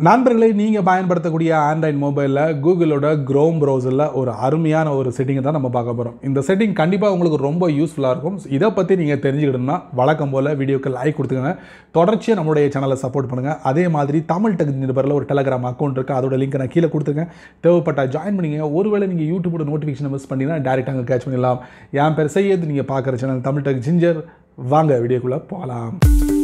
நண்பர்களை நீங்கள் பயன்படுத்தக்கூடிய ஆண்ட்ராய்ட் மொபைலில் கூகுளோட க்ரோம் ப்ரௌசரில் ஒரு அருமையான ஒரு செட்டிங்கை தான் நம்ம பார்க்க போகிறோம் இந்த செட்டிங் கண்டிப்பாக உங்களுக்கு ரொம்ப யூஸ்ஃபுல்லாக இருக்கும் இதை பற்றி நீங்கள் தெரிஞ்சுக்கிட்டோம்னா வழக்கம் போல் வீடியோக்கு லைக் கொடுத்துக்கங்க தொடர்ச்சியாக நம்மளுடைய சேனலை சப்போர்ட் பண்ணுங்கள் அதே மாதிரி தமிழ் டெக் நிருபரில் ஒரு டெலகிராம் அக்கௌண்ட் இருக்குது அதோட லிங்க் நான் கீழே கொடுத்துருக்கேன் தேவைப்பட்டா ஜாயின் பண்ணிங்க ஒருவேளை நீங்கள் யூடியூபோட நோட்டிஃபிகேஷன் மிஸ் பண்ணிங்கன்னா டேரெக்டாக அங்கே கேட்ச் பண்ணிடலாம் என் பேர் செய்யது நீங்கள் பார்க்குற சேனல் தமிழ் டெக் ஜிஞ்சர் வாங்க வீடியோக்குள்ளே போகலாம்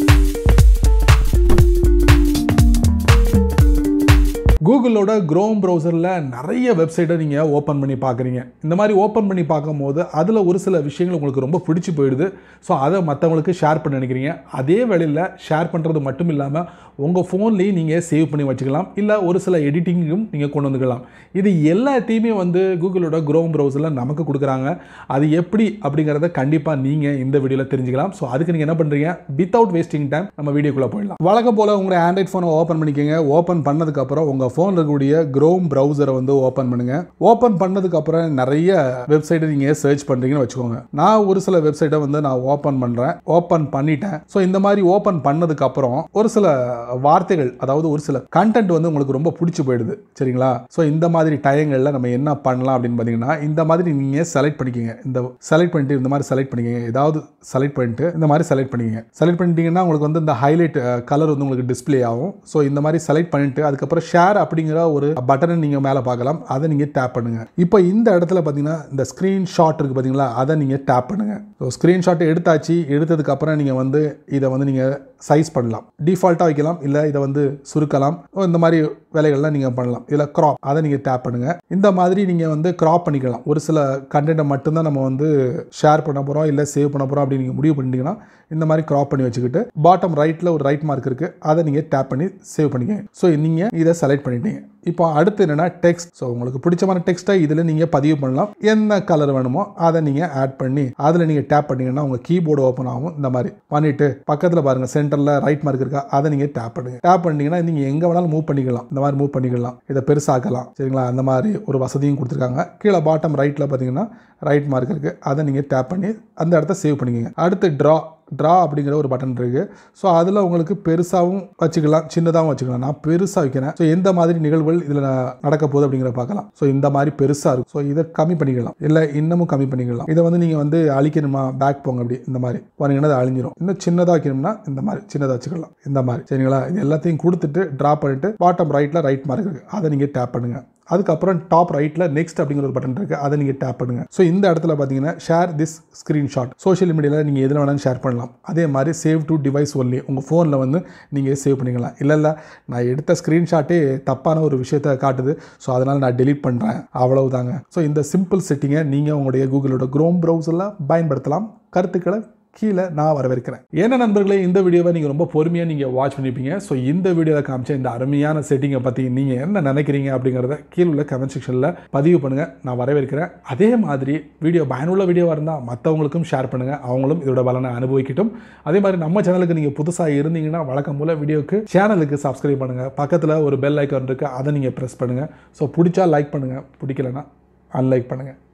கூகுளோட க்ரோம் ப்ரௌசரில் நிறைய வெப்சைட்டை நீங்கள் ஓப்பன் பண்ணி பார்க்குறீங்க இந்த மாதிரி ஓப்பன் பண்ணி பார்க்கும்போது அதில் ஒரு சில விஷயங்கள் உங்களுக்கு ரொம்ப பிடிச்சி போயிடுது ஸோ அதை மற்றவங்களுக்கு ஷேர் பண்ண நினைக்கிறீங்க அதே வேளையில் ஷேர் பண்ணுறது மட்டும் இல்லாமல் உங்கள் ஃபோன்லேயும் நீங்கள் சேவ் பண்ணி வச்சுக்கலாம் இல்லை ஒரு சில எடிட்டிங்கும் நீங்கள் கொண்டு வந்துக்கலாம் இது எல்லாத்தையுமே வந்து கூகுளோட க்ரோம் ப்ரௌசரில் நமக்கு கொடுக்குறாங்க அது எப்படி அப்படிங்கிறத கண்டிப்பாக நீங்கள் இந்த வீடியோவில் தெரிஞ்சுக்கலாம் ஸோ அதுக்கு நீங்கள் என்ன பண்ணுறீங்க வித்தவுட் வேஸ்டிங் டைம் நம்ம வீடியோக்குள்ளே போயிடலாம் வழக்கம் போல் உங்களுடைய ஆண்ட்ராய்ட் ஃபோனை ஓப்பன் பண்ணிக்கோங்க ஓப்பன் பண்ணதுக்கப்புறம் உங்கள் ஃபோனில் இருக்கக்கூடிய க்ரோம் ப்ரௌசரை வந்து ஓப்பன் பண்ணுங்கள் ஓப்பன் பண்ணதுக்கப்புறம் நிறைய வெப்சைட்டை நீங்கள் சர்ச் பண்ணுறீங்கன்னு வச்சுக்கோங்க நான் ஒரு சில வெப்சைட்டை வந்து நான் ஓப்பன் பண்ணுறேன் ஓப்பன் பண்ணிட்டேன் ஸோ இந்த மாதிரி ஓப்பன் பண்ணதுக்கப்புறம் ஒரு சில வார்த்தைகள் அதாவது ஒரு சில கண்டென்ட் வந்து உங்களுக்கு ரொம்ப பிடிச்சி போயிடுது சரிங்களா ஸோ இந்த மாதிரி டயங்களில் நம்ம என்ன பண்ணலாம் அப்படின்னு பார்த்தீங்கன்னா இந்த மாதிரி நீங்கள் செலக்ட் பண்ணிக்கோங்க இந்த செலக்ட் பண்ணிட்டு இந்த மாதிரி செலக்ட் பண்ணிக்கோங்க ஏதாவது செலக்ட் பண்ணிட்டு இந்த மாதிரி செலக்ட் பண்ணிக்கோங்க செலக்ட் பண்ணிட்டீங்கன்னா உங்களுக்கு வந்து இந்த ஹைலைட் கலர் வந்து உங்களுக்கு டிஸ்ப்ளே ஆகும் ஸோ இந்த மாதிரி செலக்ட் பண்ணிட்டு அதுக்கப்புறம் ஷேர் அப்படிங்கிற ஒரு பட்டனை நீங்கள் மேலே பார்க்கலாம் அதை நீங்கள் டேப் பண்ணுங்க இப்போ இந்த இடத்துல பார்த்தீங்கன்னா இந்த ஸ்க்ரீன்ஷாட் இருக்குது பார்த்தீங்களா அதை நீங்கள் டேப் பண்ணுங்க ஸோ ஸ்க்ரீன்ஷாட் எடுத்தாச்சு எடுத்ததுக்கப்புறம் நீங்கள் வந்து இதை வந்து நீங்கள் சைஸ் பண்ணலாம் டிஃபால்ட்டாக வைக்கலாம் இல்லை இதை வந்து சுருக்கலாம் இந்த மாதிரி வேலைகள்லாம் நீங்கள் பண்ணலாம் இதில் க்ராப் அதை நீங்கள் டேப் பண்ணுங்கள் இந்த மாதிரி நீங்கள் வந்து க்ராப் பண்ணிக்கலாம் ஒரு சில கண்டென்ட்டை மட்டும்தான் நம்ம வந்து ஷேர் பண்ண போகிறோம் இல்லை சேவ் பண்ண போகிறோம் அப்படின்னு நீங்கள் முடிவு பண்ணிட்டீங்கன்னா இந்த மாதிரி க்ராப் பண்ணி வச்சுக்கிட்டு பாட்டம் ரைட்டில் ஒரு ரைட் மார்க் இருக்குது அதை நீங்கள் டேப் பண்ணி சேவ் பண்ணிக்கங்க ஸோ நீங்கள் இதை செலக்ட் பண்ணிட்டீங்க இப்போ அடுத்து என்னென்னா டெக்ஸ்ட் ஸோ உங்களுக்கு பிடிச்சமான டெக்ஸ்ட்டை இதில் நீங்கள் பதிவு பண்ணலாம் என்ன கலர் வேணுமோ அதை நீங்கள் ஆட் பண்ணி அதில் நீங்கள் டேப் பண்ணிங்கன்னா உங்கள் கீபோர்டு ஓப்பன் ஆகும் இந்த மாதிரி பண்ணிவிட்டு பக்கத்தில் பாருங்கள் சென்டரில் ரைட் மார்க் இருக்கா அதை நீங்கள் டேப் பண்ணுங்கள் டேப் பண்ணிங்கன்னா நீங்கள் எங்கே வேணாலும் மூவ் பண்ணிக்கலாம் இந்த மாதிரி மூவ் பண்ணிக்கலாம் இதை பெருசாக்கலாம் சரிங்களா அந்த மாதிரி ஒரு வசதியும் கொடுத்துருக்காங்க கீழே பாட்டம் ரைட்டில் பார்த்தீங்கன்னா ரைட் மார்க் இருக்குது அதை நீங்கள் டேப் பண்ணி அந்த இடத்த சேவ் பண்ணிக்கோங்க அடுத்து ட்ரா ட்ரா அப்படிங்கிற ஒரு பட்டன் இருக்குது ஸோ அதில் உங்களுக்கு பெருசாகவும் வச்சுக்கலாம் சின்னதாகவும் வச்சுக்கலாம் நான் பெருசாக வைக்கிறேன் ஸோ எந்த மாதிரி நிகழ்வுகள் இதில் நடக்க போகுது அப்படிங்கிற பார்க்கலாம் ஸோ இந்த மாதிரி பெருசாக இருக்கும் ஸோ இதை கம்மி பண்ணிக்கலாம் இல்லை இன்னமும் கம்மி பண்ணிக்கலாம் இதை வந்து நீங்கள் வந்து அழிக்கணுமா பேக் போங்க அப்படி இந்த மாதிரி பாருங்கன்னா அது அழிஞ்சிரும் இன்னும் சின்னதாக வைக்கணும்னா இந்த மாதிரி சின்னதாக வச்சுக்கலாம் இந்த மாதிரி சரிங்களா இது எல்லாத்தையும் கொடுத்துட்டு ட்ரா பண்ணிட்டு பாட்டம் ரைட்டில் ரைட் மார்க் இருக்குது அதை நீங்கள் டேப் பண்ணுங்கள் அதுக்கப்புறம் டாப் ரைட்டில் நெக்ஸ்ட் அப்படிங்கிற ஒரு பட்டன் இருக்குது அதை நீங்கள் டேப் பண்ணுங்கள் ஸோ இந்த இடத்துல பார்த்தீங்கன்னா ஷேர் திஸ் ஸ்க்ரீன்ஷாட் சோஷியல் மீடியாவில் நீங்கள் எதில் வேணாலும் ஷேர் பண்ணலாம் அதே மாதிரி சேவ் டு டிவைஸ் ஒன்லி உங்கள் ஃபோனில் வந்து நீங்கள் சேவ் பண்ணிக்கலாம் இல்லை இல்லை நான் எடுத்த ஸ்க்ரீன்ஷாட்டே தப்பான ஒரு விஷயத்தை காட்டுது ஸோ அதனால் நான் டெலீட் பண்ணுறேன் அவ்வளவுதாங்க ஸோ இந்த சிம்பிள் செட்டிங்கை நீங்கள் உங்களுடைய கூகுளோட க்ரோம் ப்ரௌசரில் பயன்படுத்தலாம் கருத்துக்களை கீழே நான் வரவேற்கிறேன் என்ன நண்பர்களே இந்த வீடியோவை நீங்கள் ரொம்ப பொறுமையாக நீங்கள் வாட்ச் பண்ணிப்பீங்க ஸோ இந்த வீடியோவில் காமிச்ச இந்த அருமையான செட்டிங்கை பற்றி நீங்கள் என்ன நினைக்கிறீங்க அப்படிங்கிறத கீழே உள்ள கமெண்ட் செக்ஷனில் பதிவு பண்ணுங்கள் நான் வரவேற்கிறேன் அதே மாதிரி வீடியோ பயனுள்ள வீடியோவாக இருந்தால் மற்றவங்களுக்கும் ஷேர் பண்ணுங்கள் அவங்களும் இதோட பலனை அனுபவிக்கட்டும் அதே மாதிரி நம்ம சேனலுக்கு நீங்கள் புதுசாக இருந்தீங்கன்னா வழக்கம் போல் வீடியோக்கு சேனலுக்கு சப்ஸ்கிரைப் பண்ணுங்கள் பக்கத்தில் ஒரு பெல் ஐக்கான் இருக்குது அதை நீங்கள் ப்ரெஸ் பண்ணுங்கள் ஸோ பிடிச்சா லைக் பண்ணுங்கள் பிடிக்கலன்னா அன்லைக் பண்ணுங்கள்